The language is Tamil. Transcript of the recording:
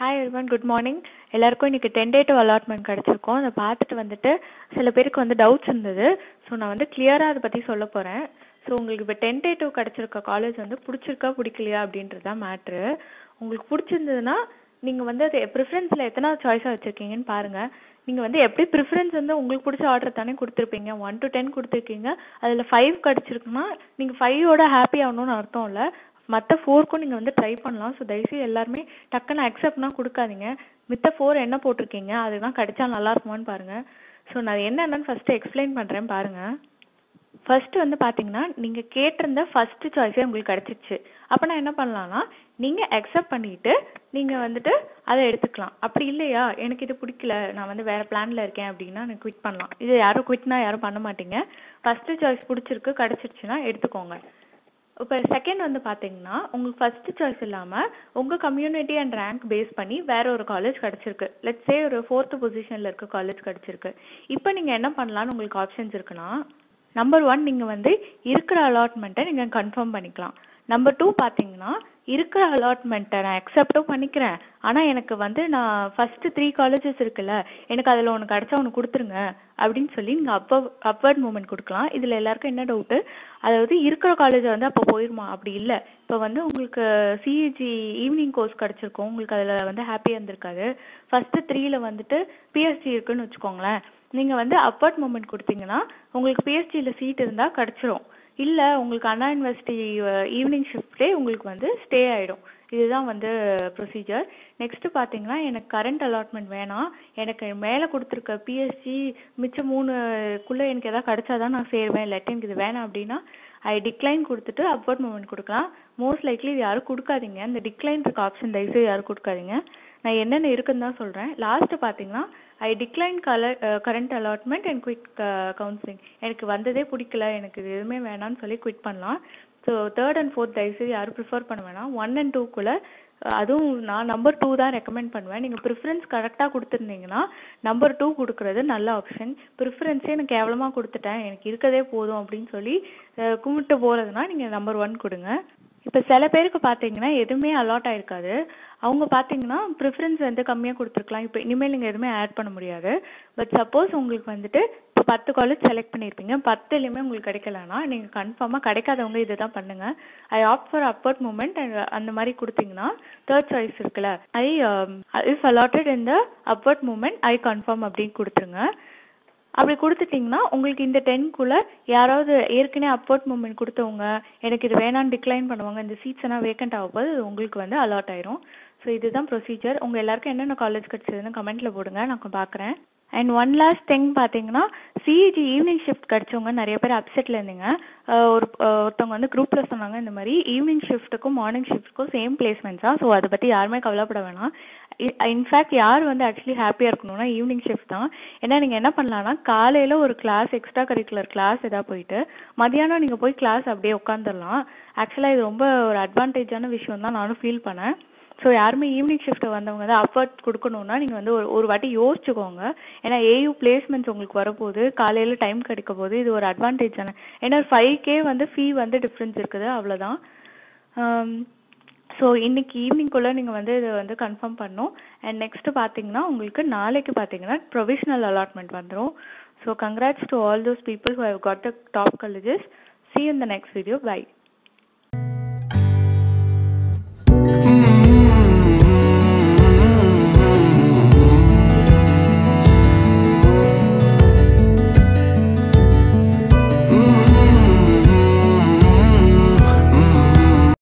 ஹாய் எவ்ரிவன் குட் மார்னிங் எல்லாருக்கும் இன்னைக்கு டென்டேட்டிவ் அலாட்மெண்ட் கிடச்சிருக்கும் அதை பார்த்துட்டு வந்துட்டு சில பேருக்கு வந்து டவுட்ஸ் இருந்தது ஸோ நான் வந்து கிளியராக அதை பற்றி சொல்ல போகிறேன் ஸோ உங்களுக்கு இப்போ டென்டேட்டிவ் கிடச்சிருக்க காலேஜ் வந்து பிடிச்சிருக்கா பிடிக்கலையா அப்படின்றது தான் மேட்ரு உங்களுக்கு பிடிச்சிருந்ததுன்னா நீங்கள் வந்து அது ப்ரிஃபரன்ஸில் எத்தனாவது சாய்ஸாக வச்சுருக்கீங்கன்னு பாருங்கள் நீங்கள் வந்து எப்படி ப்ரிஃபரன்ஸ் வந்து உங்களுக்கு பிடிச்ச ஆர்டர் தானே கொடுத்துருப்பீங்க ஒன் டு டென் கொடுத்துருக்கீங்க அதில் ஃபைவ் கிடச்சிருக்குன்னா நீங்கள் ஃபைவோட ஹாப்பி ஆகணும்னு அர்த்தம் இல்லை மற்ற ஃபோருக்கும் நீங்கள் வந்து ட்ரை பண்ணலாம் ஸோ தயவுசெய்து எல்லாருமே டக்குன்னு அக்செப்ட்னா கொடுக்காதீங்க மித்த ஃபோர் என்ன போட்டிருக்கீங்க அதுதான் கிடைச்சா நல்லா இருக்குமான்னு பாருங்கள் ஸோ நான் என்னென்னு ஃபஸ்ட்டு எக்ஸ்பிளைன் பண்ணுறேன் பாருங்கள் ஃபர்ஸ்ட் வந்து பார்த்தீங்கன்னா நீங்கள் கேட்டிருந்த ஃபர்ஸ்ட் சாய்ஸே உங்களுக்கு கிடச்சிருச்சு அப்போ நான் என்ன பண்ணலாம்னா நீங்கள் அக்செப்ட் பண்ணிட்டு நீங்கள் வந்துட்டு அதை எடுத்துக்கலாம் அப்படி இல்லையா எனக்கு இது பிடிக்கல நான் வந்து வேறு பிளானில் இருக்கேன் அப்படின்னா நான் குவிட் பண்ணலாம் இது யாரும் குவிட்னா யாரும் பண்ண மாட்டீங்க ஃபஸ்ட்டு சாய்ஸ் பிடிச்சிருக்கு கிடச்சிருச்சுன்னா எடுத்துக்கோங்க இப்போ செகண்ட் வந்து பார்த்தீங்கன்னா உங்களுக்கு ஃபர்ஸ்ட் சாய்ஸ் இல்லாமல் உங்கள் கம்யூனிட்டி அண்ட் ரேங்க் பேஸ் பண்ணி வேற ஒரு காலேஜ் கிடச்சிருக்கு லெட்ஸ் சே ஒரு ஃபோர்த்து பொசிஷனில் இருக்க காலேஜ் கிடச்சிருக்கு இப்போ நீங்கள் என்ன பண்ணலான்னு உங்களுக்கு ஆப்ஷன்ஸ் இருக்குன்னா நம்பர் ஒன் நீங்கள் வந்து இருக்கிற அலாட்மெண்ட்டை நீங்கள் கன்ஃபார்ம் பண்ணிக்கலாம் நம்பர் டூ பார்த்தீங்கன்னா இருக்கிற அலாட்மெண்ட்டை நான் அக்செப்டும் பண்ணிக்கிறேன் ஆனால் எனக்கு வந்து நான் ஃபஸ்ட்டு த்ரீ காலேஜஸ் இருக்குல்ல எனக்கு அதில் ஒன்று கிடச்சா ஒன்று கொடுத்துருங்க அப்படின்னு சொல்லி நீங்கள் அப்ப அப்வர்ட் மூமெண்ட் கொடுக்கலாம் இதில் எல்லாருக்கும் என்ன டவுட்டு அதாவது இருக்கிற காலேஜை வந்து அப்போ போயிருமா அப்படி இல்லை இப்போ வந்து உங்களுக்கு சிஇஜி ஈவினிங் கோர்ஸ் கிடச்சிருக்கும் உங்களுக்கு அதில் வந்து ஹாப்பியாக இருந்திருக்காது ஃபஸ்ட்டு த்ரீல வந்துட்டு பிஎஸ்சி இருக்குன்னு வச்சுக்கோங்களேன் நீங்கள் வந்து அப்வர்ட் மூமெண்ட் கொடுத்தீங்கன்னா உங்களுக்கு பிஎஸ்சியில் சீட் இருந்தால் கிடச்சிரும் இல்லை உங்களுக்கு அண்ணா யூனிவர்சிட்டி ஈவினிங் ஷிஃப்ட்டே உங்களுக்கு வந்து ஸ்டே ஆகிடும் இதுதான் வந்து ப்ரொசீஜர் நெக்ஸ்ட்டு பார்த்தீங்கன்னா எனக்கு கரண்ட் அலாட்மெண்ட் வேணாம் எனக்கு மேலே கொடுத்துருக்க பிஎஸ்சி மிச்சம் மூணுக்குள்ளே எனக்கு எதாவது கிடச்சா தான் நான் சேருவேன் இல்லாட்டி எனக்கு இது வேணாம் அப்படின்னா ஐ டிக்ளைன் கொடுத்துட்டு அப்வர்ட் மூமெண்ட் கொடுக்கலாம் மோஸ்ட் லைக்லி இது யாரும் கொடுக்காதீங்க இந்த டிக்ளைன் இருக்க ஆப்ஷன் தயவுசெய்து யாரும் கொடுக்காதீங்க நான் என்னென்ன இருக்குன்னு தான் சொல்கிறேன் லாஸ்ட்டு பார்த்தீங்கன்னா I decline colour current allotment and quick counselling எனக்கு வந்ததே பிடிக்கல எனக்கு இது எதுவுமே வேணாம்னு சொல்லி குவிட் பண்ணலாம் ஸோ தேர்ட் அண்ட் ஃபோர்த் தயவுசெய்து யாரும் ப்ரிஃபர் பண்ண வேணாம் ஒன் அண்ட் டூக்குள்ளே அதுவும் நான் நம்பர் டூ தான் ரெக்கமெண்ட் பண்ணுவேன் நீங்கள் ப்ரிஃபரன்ஸ் கரெக்டாக கொடுத்துருந்தீங்கன்னா நம்பர் டூ கொடுக்குறது நல்ல ஆப்ஷன் ப்ரிஃபரன்ஸே எனக்கு கேவலமாக கொடுத்துட்டேன் எனக்கு இருக்கதே போதும் அப்படின்னு சொல்லி கும்பிட்டு போகிறதுனா நீங்கள் நம்பர் ஒன் கொடுங்க இப்போ சில பேருக்கு பார்த்தீங்கன்னா எதுவுமே அலாட் ஆயிருக்காது அவங்க பார்த்தீங்கன்னா ப்ரிஃபரன்ஸ் வந்து கம்மியாக கொடுத்துருக்கலாம் இப்போ இனிமேல் நீங்கள் எதுவுமே ஆட் பண்ண முடியாது பட் சப்போஸ் உங்களுக்கு வந்துட்டு இப்போ பத்து காலேஜ் செலக்ட் பண்ணியிருப்பீங்க பத்துலேயுமே உங்களுக்கு கிடைக்கலனா நீங்கள் கன்ஃபார்மாக கிடைக்காதவங்க இதை தான் பண்ணுங்கள் I opt for upward movement அந்த மாதிரி கொடுத்தீங்கன்னா தேர்ட் சாய்ஸ் இருக்குல்ல I if allotted in the upward movement I confirm அப்படின்னு கொடுத்துருங்க அப்படி கொடுத்துட்டிங்கன்னா உங்களுக்கு இந்த டென்க்குள்ளே யாராவது ஏற்கனவே அப்வர்ட் மூமெண்ட் கொடுத்தவங்க எனக்கு இது வேணான்னு டிக்ளைன் பண்ணுவாங்க இந்த சீட்ஸ் எல்லாம் வேக்கண்ட் ஆகும்போது உங்களுக்கு வந்து அலாட் ஆயிரும் ஸோ இதுதான் ப்ரொசீஜர் உங்கள் எல்லாருக்கும் என்னென்ன காலேஜ் கிடச்சதுன்னு கமெண்ட்டில் போடுங்க நான் பார்க்குறேன் அண்ட் ஒன் லாஸ்ட் திங் பார்த்தீங்கன்னா சிஇஜி ஈவினிங் ஷிஃப்ட் கிடச்சவங்க நிறைய பேர் அப்செட்டில் இருந்தீங்க ஒரு ஒருத்தவங்க வந்து குரூப்பில் சொன்னாங்க இந்த மாதிரி ஈவினிங் ஷிஃப்ட்டுக்கும் மார்னிங் ஷிஃப்ட்டுக்கும் சேம் பிளேஸ்மெண்ட்ஸா ஸோ அதை பற்றி யாருமே கவலைப்பட வேணாம் இன்ஃபேக்ட் யார் வந்து ஆக்சுவலி ஹாப்பியாக இருக்கணும்னா ஈவினிங் ஷிஃப்ட் தான் ஏன்னா நீங்கள் என்ன பண்ணலாம்னா காலையில் ஒரு கிளாஸ் எக்ஸ்ட்ரா கரிக்குலர் கிளாஸ் எதாவது போயிட்டு மதியானம் நீங்கள் போய் கிளாஸ் அப்படியே உட்காந்துடலாம் ஆக்சுவலாக இது ரொம்ப ஒரு அட்வான்டேஜான விஷயம் தான் நானும் ஃபீல் பண்ணேன் ஸோ யாருமே ஈவினிங் ஷிஃப்ட் வந்தவங்க தான் அஃபர்ட் கொடுக்கணும்னா நீங்கள் வந்து ஒரு ஒரு வாட்டி யோசிச்சுக்கோங்க ஏன்னா ஏயு பிளேஸ்மெண்ட்ஸ் உங்களுக்கு வரப்போகுது காலையில் டைம் கிடைக்க போகுது இது ஒரு அட்வான்டேஜ் தானே ஏன்னா ஃபைவ் கே வந்து ஃபீ வந்து டிஃப்ரென்ஸ் இருக்குது அவ்வளோதான் ஸோ இன்னைக்கு ஈவினிங்குள்ளே நீங்கள் வந்து இதை வந்து கன்ஃபார்ம் பண்ணணும் அண்ட் நெக்ஸ்ட்டு பார்த்தீங்கன்னா உங்களுக்கு நாளைக்கு பார்த்தீங்கன்னா ப்ரொவிஷனல் அலாட்மெண்ட் வந்துடும் so congrats to all those people who have got the top colleges see in the next video by